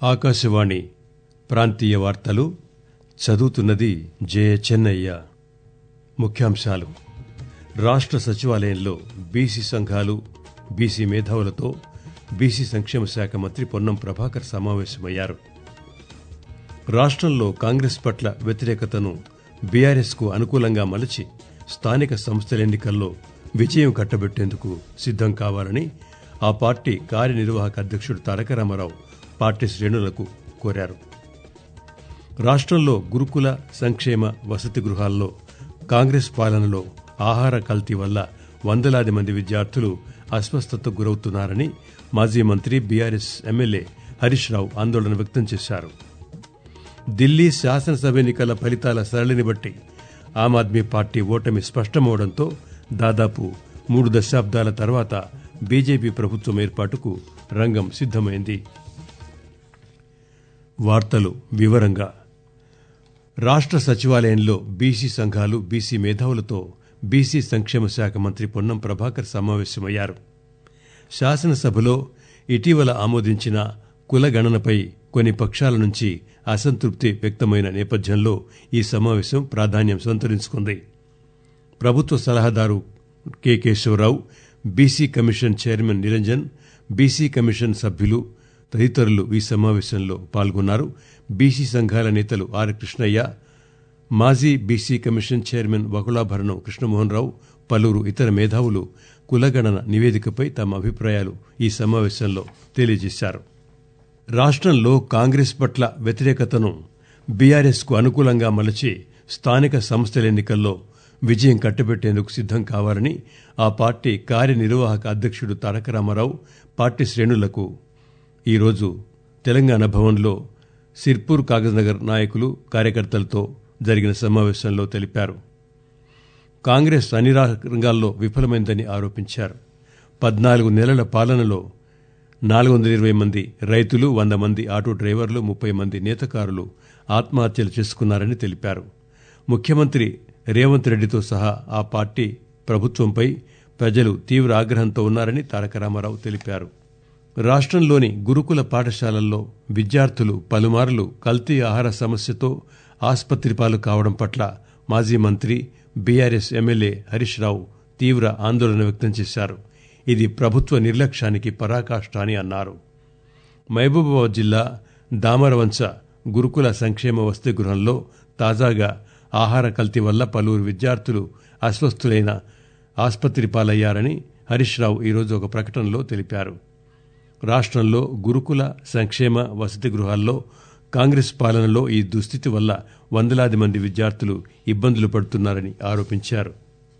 ఆకాశవాణి ప్రాంతీయ వార్తలు చదువుతున్నది జే చెన్నయ్య ముఖ్యాంశాలు రాష్ట్ర సచివాలయంలో బీసీ సంఘాలు బీసీ మేధావులతో బీసీ సంక్షేమ శాఖ మంత్రి పొన్నం ప్రభాకర్ సమావేశమయ్యారు రాష్ట్రంలో కాంగ్రెస్ పట్ల వ్యతిరేకతను బీఆర్ఎస్ కు అనుకూలంగా మలచి స్థానిక సంస్థల ఎన్నికల్లో విజయం కట్టబెట్టేందుకు సిద్దం కావాలని ఆ పార్టీ కార్యనిర్వాహక అధ్యక్షుడు తారక రామారావు పార్టీ శ్రేణులకు కోరారు రాష్ట్రంలో గురుకుల సంక్షేమ వసతి గృహాల్లో కాంగ్రెస్ పాలనలో ఆహార కల్తీ వల్ల వందలాది మంది విద్యార్థులు అస్వస్థతకు గురవుతున్నారని మాజీ మంత్రి బీఆర్ఎస్ ఎమ్మెల్యే హరీష్ రావు ఆందోళన వ్యక్తం చేశారు ఢిల్లీ శాసనసభ ఎన్నికల ఫలితాల సరళిని బట్టి ఆమ్ ఆద్మీ పార్టీ ఓటమి స్పష్టమవడంతో దాదాపు మూడు దశాబ్దాల తర్వాత బీజేపీ ప్రభుత్వం ఏర్పాటుకు రంగం సిద్దమైంది వార్తలు వివరంగా రాష్ట్ర సచివాలయంలో బీసీ సంఘాలు బీసీ మేధావులతో బీసీ సంక్షేమ శాఖ మంత్రి పొన్నం ప్రభాకర్ సమావేశమయ్యారు శాసనసభలో ఇటీవల ఆమోదించిన కుల గణనపై కొన్ని పక్షాల నుంచి అసంతృప్తి వ్యక్తమైన నేపథ్యంలో ఈ సమావేశం ప్రాధాన్యం సంతరించుకుంది ప్రభుత్వ సలహాదారు K Keshavarao BC commission chairman Niranjan BC commission సభ్యులు తదితరులు ఈ సమావేశంలో పాల్గొన్నారు బీసీ సంఘాల నేతలు ఆర్ కృష్ణయ్య మాజీ BC commission chairman Vakulabharanam Krishnamohan Rao పలువురు ఇతర మేధావులు కులగణన నివేదికపై తమ అభిప్రాయాలు ఈ సమావేశంలో తెలియజేశారు రాష్ట్రంలో కాంగ్రెస్ పట్ల వ్యతిరేకతను బీఆర్ఎస్ కు అనుకూలంగా మలచి స్థానిక సంస్థల ఎన్నికల్లో విజయం కట్టబెట్టేందుకు సిద్దం కావాలని ఆ పార్టీ కార్యనిర్వాహక అధ్యక్షుడు తారక రామారావు పార్టీ శ్రేణులకు ఈరోజు తెలంగాణ భవన్లో సిర్పూర్ కాగజ్నగర్ నాయకులు కార్యకర్తలతో జరిగిన సమావేశంలో తెలిపారు కాంగ్రెస్ అన్ని రంగాల్లో విఫలమైందని ఆరోపించారు పద్నాలుగు నెలల పాలనలో నాలుగు వందల ఇరవై మంది రైతులు వంద మంది ఆటో డ్రైవర్లు ముప్పై మంది నేతకారులు ఆత్మహత్యలు చేసుకున్నారని తెలిపారు ముఖ్యమంత్రి రేవంత్ రెడ్డితో సహా ఆ పార్టీ ప్రభుత్వంపై ప్రజలు తీవ్ర ఆగ్రహంతో ఉన్నారని తారక రామారావు తెలిపారు రాష్ట్రంలోని గురుకుల పాఠశాలల్లో విద్యార్థులు పలుమార్లు కల్తీ ఆహార సమస్యతో ఆసుపత్రి పాలు కావడం పట్ల మాజీ మంత్రి బీఆర్ఎస్ ఎమ్మెల్యే హరీష్ రావు తీవ్ర ఆందోళన వ్యక్తం చేశారు ఇది ప్రభుత్వ నిర్లక్ష్యానికి పరాకాష్ట అని అన్నారు మహబూబాబాద్ జిల్లా దామరవంచ గురుకుల సంక్షేమ వసతి గృహంలో తాజాగా ఆహార కల్తీ వల్ల పలువురు విద్యార్థులు అస్వస్థులైన ఆసుపత్రి పాలయ్యారని హరీష్ రావు ఈరోజు ఒక ప్రకటనలో తెలిపారు రాష్ట్రంలో గురుకుల సంక్షేమ వసతి గృహాల్లో కాంగ్రెస్ పాలనలో ఈ దుస్థితి వల్ల వందలాది మంది విద్యార్థులు ఇబ్బందులు పడుతున్నారని ఆరోపించారు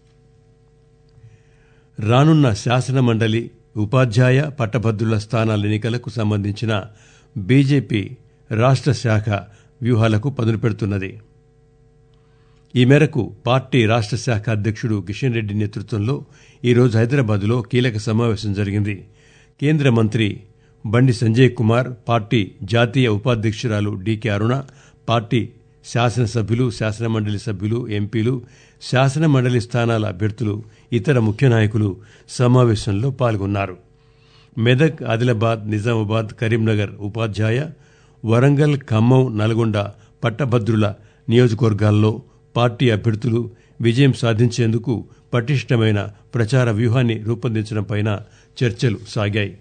రానున్న శాసన మండలి ఉపాధ్యాయ పట్టభద్రుల స్థానాల ఎన్నికలకు సంబంధించిన బీజేపీ రాష్ట్ర శాఖ వ్యూహాలకు పదును పెడుతున్నది ఈ మేరకు పార్టీ రాష్ట్ర శాఖ అధ్యక్షుడు కిషన్ రెడ్డి నేతృత్వంలో ఈరోజు హైదరాబాద్లో కీలక సమావేశం జరిగింది కేంద్ర మంత్రి బండి సంజయ్ కుమార్ పార్టీ జాతీయ ఉపాధ్యక్షురాలు డీకే అరుణ పార్టీ శాసనసభ్యులు శాసనమండలి సభ్యులు ఎంపీలు శాసనమండలి స్థానాల అభ్యర్థులు ఇతర ముఖ్య నాయకులు సమావేశంలో పాల్గొన్నారు మెదక్ ఆదిలాబాద్ నిజామాబాద్ కరీంనగర్ ఉపాధ్యాయ వరంగల్ ఖమ్మం నల్గొండ పట్టభద్రుల నియోజకవర్గాల్లో పార్టీ అభ్యర్థులు విజయం సాధించేందుకు పటిష్టమైన ప్రచార వ్యూహాన్ని రూపొందించడంపై చర్చలు సాగాయి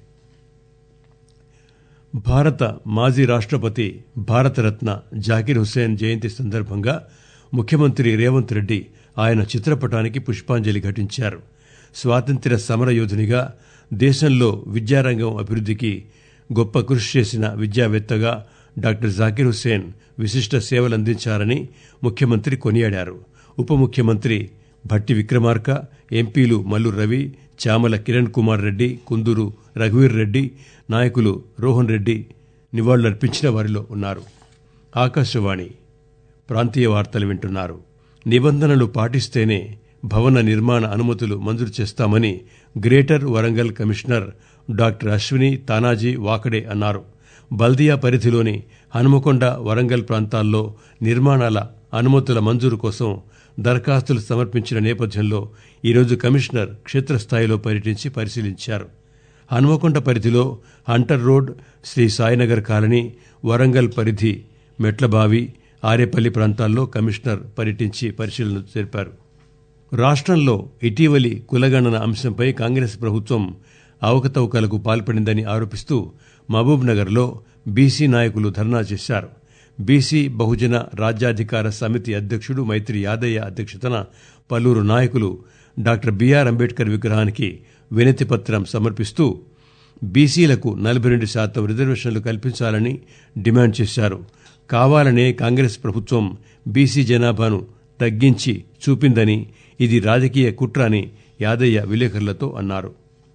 భారత మాజీ రాష్ట్రపతి భారతరత్న జాకీర్ హుస్సేన్ జయంతి సందర్భంగా ముఖ్యమంత్రి రేవంత్ రెడ్డి ఆయన చిత్రపటానికి పుష్పాంజలి ఘటించారు స్వాతంత్ర్య సమరయోధునిగా దేశంలో విద్యారంగం అభివృద్ధికి గొప్ప కృషి చేసిన విద్యావేత్తగా డాక్టర్ జాకీర్ హుస్సేన్ విశిష్ట సేవలందించారని ముఖ్యమంత్రి కొనియాడారు ఉప ముఖ్యమంత్రి భట్టి విక్రమార్క ఎంపీలు మల్లు రవి చామల కిరణ్ కుమార్ రెడ్డి కుందూరు రఘువీర్ రెడ్డి నాయకులు రోహన్ రెడ్డి నివాళులర్పించిన వారిలో ఉన్నారు ఆకాశవాణి ప్రాంతీయ వార్తలు వింటున్నారు నిబంధనలు పాటిస్తేనే భవన నిర్మాణ అనుమతులు మంజూరు చేస్తామని greater Warangal commissioner doctor Ashwini Tanaji Wakade అన్నారు బల్దియా పరిధిలోని హనుమకొండ వరంగల్ ప్రాంతాల్లో నిర్మాణాల అనుమతుల మంజూరు కోసం దరఖాస్తులు సమర్పించిన నేపథ్యంలో ఈరోజు కమిషనర్ క్షేత్రస్థాయిలో పర్యటించి పరిశీలించారు హన్మకొండ పరిధిలో Hunter Road Sri Sainagar colony Warangal పరిధి మెట్లబావి ఆరేపల్లి ప్రాంతాల్లో కమిషనర్ పర్యటించి పరిశీలన జరిపారు రాష్ట్రంలో ఇటీవలి కులగణన అంశంపై కాంగ్రెస్ ప్రభుత్వం అవకతవకలకు పాల్పడిందని ఆరోపిస్తూ మహబూబ్ నగర్లో బీసీ నాయకులు ధర్నా చేశారు బీసీ బహుజన రాజ్యాధికార సమితి అధ్యక్షుడు మైత్రి యాదయ్య అధ్యక్షతన పలువురు నాయకులు డాక్టర్ బీఆర్ అంబేద్కర్ విగ్రహానికి వినతి పత్రం సమర్పిస్తూ బీసీలకు నలభై రెండు శాతం రిజర్వేషన్లు కల్పించాలని డిమాండ్ చేశారు కావాలనే కాంగ్రెస్ ప్రభుత్వం బీసీ జనాభాను తగ్గించి చూపిందని ఇది రాజకీయ కుట్ర అని యాదయ్య విలేకరులతో అన్నారు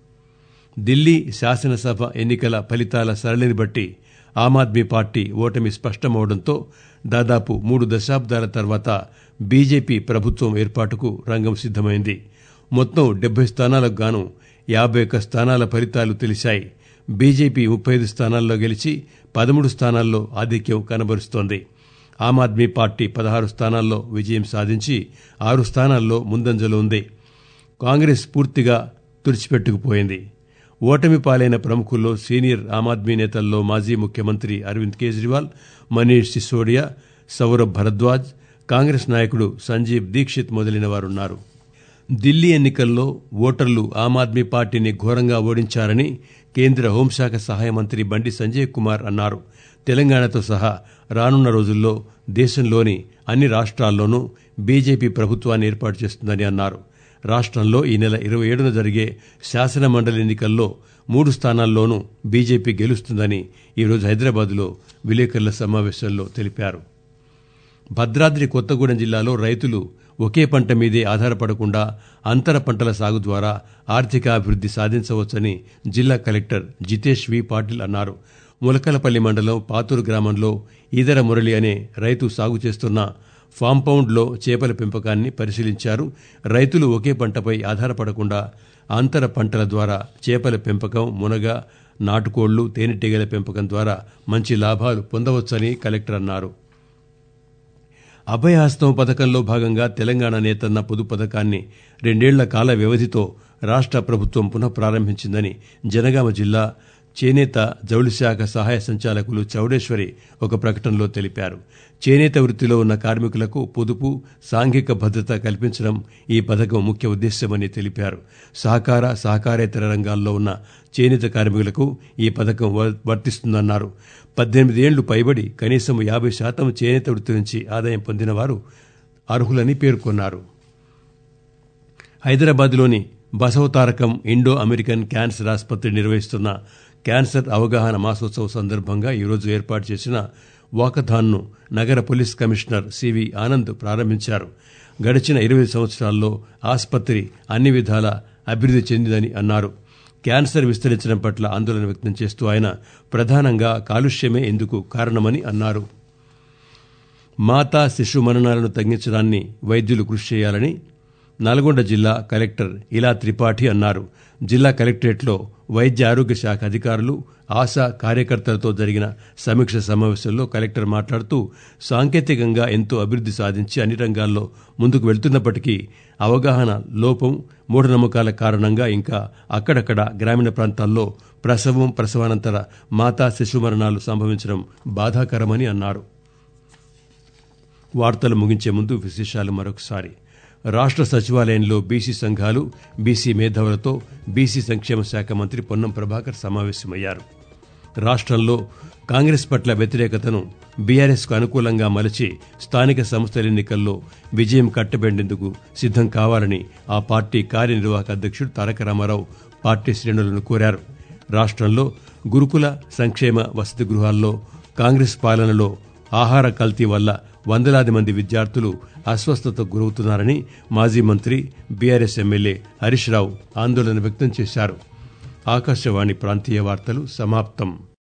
ఢిల్లీ శాసనసభ ఎన్నికల ఫలితాల సరళిని బట్టి ఆమ్ ఆద్మీ పార్టీ ఓటమి స్పష్టమవడంతో దాదాపు మూడు దశాబ్దాల తర్వాత బీజేపీ ప్రభుత్వం ఏర్పాటుకు రంగం సిద్దమైంది మొత్తం డెబ్బై స్థానాలకు గాను యాభై ఒక్క స్థానాల ఫలితాలు తెలిశాయి బీజేపీ ముప్పై ఐదు స్థానాల్లో గెలిచి పదమూడు స్థానాల్లో ఆధిక్యం కనబరుస్తోంది ఆమ్ ఆద్మీ పార్టీ పదహారు స్థానాల్లో విజయం సాధించి ఆరు స్థానాల్లో ముందంజలో ఉంది కాంగ్రెస్ పూర్తిగా తుడిచిపెట్టుకుపోయింది ఓటమి పాలైన ప్రముఖుల్లో సీనియర్ ఆమ్ ఆద్మీ నేతల్లో మాజీ ముఖ్యమంత్రి అరవింద్ కేజ్రీవాల్ మనీష్ సిసోడియా సౌరభ్ భరద్వాజ్ కాంగ్రెస్ నాయకుడు సంజీవ్ దీక్షిత్ మొదలైన వారున్నారు ఢిల్లీ ఎన్నికల్లో ఓటర్లు ఆమ్ ఆద్మీ పార్టీని ఘోరంగా ఓడించారని కేంద్ర హోంశాఖ సహాయ మంత్రి బండి సంజయ్ కుమార్ అన్నారు తెలంగాణతో సహా రానున్న రోజుల్లో దేశంలోని అన్ని రాష్ట్రాల్లోనూ బీజేపీ ప్రభుత్వాన్ని ఏర్పాటు చేస్తుందని అన్నారు రాష్ట్రంలో ఈ నెల ఇరవై ఏడున జరిగే శాసన మండలి ఎన్నికల్లో మూడు స్థానాల్లోనూ బీజేపీ గెలుస్తుందని ఈరోజు హైదరాబాద్లో విలేకరుల సమావేశంలో తెలిపారు భద్రాద్రి కొత్తగూడెం జిల్లాలో రైతులు ఒకే పంట మీదే ఆధారపడకుండా అంతర పంటల సాగు ద్వారా ఆర్థికాభివృద్ది సాధించవచ్చని జిల్లా కలెక్టర్ జితేష్ వి పాటిల్ అన్నారు ములకలపల్లి మండలం పాతూరు గ్రామంలో ఈదర మురళి అనే రైతు సాగు చేస్తున్న ఫాంపౌండ్లో చేపల పెంపకాన్ని పరిశీలించారు రైతులు ఒకే పంటపై ఆధారపడకుండా అంతర పంటల ద్వారా చేపల పెంపకం మునగ నాటుకోళ్లు తేనెటీగల పెంపకం ద్వారా మంచి లాభాలు పొందవచ్చని కలెక్టర్ అన్నారు అభయహస్తం పథకంలో భాగంగా తెలంగాణ నేతన్న పొదు పథకాన్ని రెండేళ్ల కాల వ్యవధితో రాష్ట్ర ప్రభుత్వం పునః ప్రారంభించిందని జనగామ జిల్లా చేనేత జౌళి శాఖ సహాయ సంచాలకులు చౌడేశ్వరి ఒక ప్రకటనలో తెలిపారు చేనేత వృత్తిలో ఉన్న కార్మికులకు పొదుపు సాంఘిక భద్రత కల్పించడం ఈ పథకం ముఖ్య ఉద్దేశ్యమని తెలిపారు సహకార సహకారేతర రంగాల్లో ఉన్న చేనేత కార్మికులకు ఈ పథకం వర్తిస్తుందన్నారు పద్దెనిమిది ఏళ్లు పైబడి కనీసం యాభై శాతం చేనేత వృత్తి నుంచి ఆదాయం పొందిన వారు అర్హులని పేర్కొన్నారు హైదరాబాద్లోని బసవతారకం ఇండో అమెరికన్ క్యాన్సర్ ఆసుపత్రి నిర్వహిస్తున్న క్యాన్సర్ అవగాహన మాసోత్సవం సందర్భంగా ఈరోజు ఏర్పాటు చేసిన వాకథాన్ను నగర పోలీస్ కమిషనర్ సివి ఆనంద్ ప్రారంభించారు గడిచిన ఇరవై సంవత్సరాల్లో ఆసుపత్రి అన్ని విధాల అభివృద్ది చెందిందని అన్నారు క్యాన్సర్ విస్తరించడం పట్ల ఆందోళన వ్యక్తం చేస్తూ ఆయన ప్రధానంగా కాలుష్యమే ఎందుకు కారణమని అన్నారు మాతా శిశు మరణాలను తగ్గించడాన్ని వైద్యులు కృషి చేయాలని నల్గొండ జిల్లా కలెక్టర్ ఇలా త్రిపాఠి అన్నారు జిల్లా కలెక్టరేట్లో వైద్య ఆరోగ్య శాఖ అధికారులు ఆశా కార్యకర్తలతో జరిగిన సమీక్ష సమావేశంలో కలెక్టర్ మాట్లాడుతూ సాంకేతికంగా ఎంతో అభివృద్ది సాధించి అన్ని రంగాల్లో ముందుకు వెళ్తున్నప్పటికీ అవగాహన లోపం మూఢనమ్మకాల కారణంగా ఇంకా అక్కడక్కడ గ్రామీణ ప్రాంతాల్లో ప్రసవం ప్రసవానంతర మాతా శిశు మరణాలు సంభవించడం బాధాకరమని అన్నారు వార్తలు ముగించే ముందు విశేషాలు మరొకసారి రాష్ట్ర సచివాలయంలో బీసీ సంఘాలు బీసీ మేధావులతో బీసీ సంక్షేమ శాఖ మంత్రి పొన్నం ప్రభాకర్ సమావేశమయ్యారు రాష్ట్రంలో కాంగ్రెస్ పట్ల వ్యతిరేకతను బీఆర్ఎస్కు అనుకూలంగా మలచి స్థానిక సంస్థల ఎన్నికల్లో విజయం కట్టబెట్టేందుకు సిద్దం కావాలని ఆ పార్టీ కార్యనిర్వాహక అధ్యక్షుడు తారక రామారావు పార్టీ శ్రేణులను కోరారు రాష్ట్రంలో గురుకుల సంక్షేమ వసతి గృహాల్లో కాంగ్రెస్ పాలనలో ఆహార కల్తీ వల్ల వందలాది మంది విద్యార్థులు అస్వస్థతకు గురవుతున్నారని మాజీ మంత్రి బీఆర్ఎస్ ఎమ్మెల్యే హరీష్ రావు ఆందోళన వ్యక్తం చేశారు ఆకాశవాణి ప్రాంతీయ వార్తలు సమాప్తం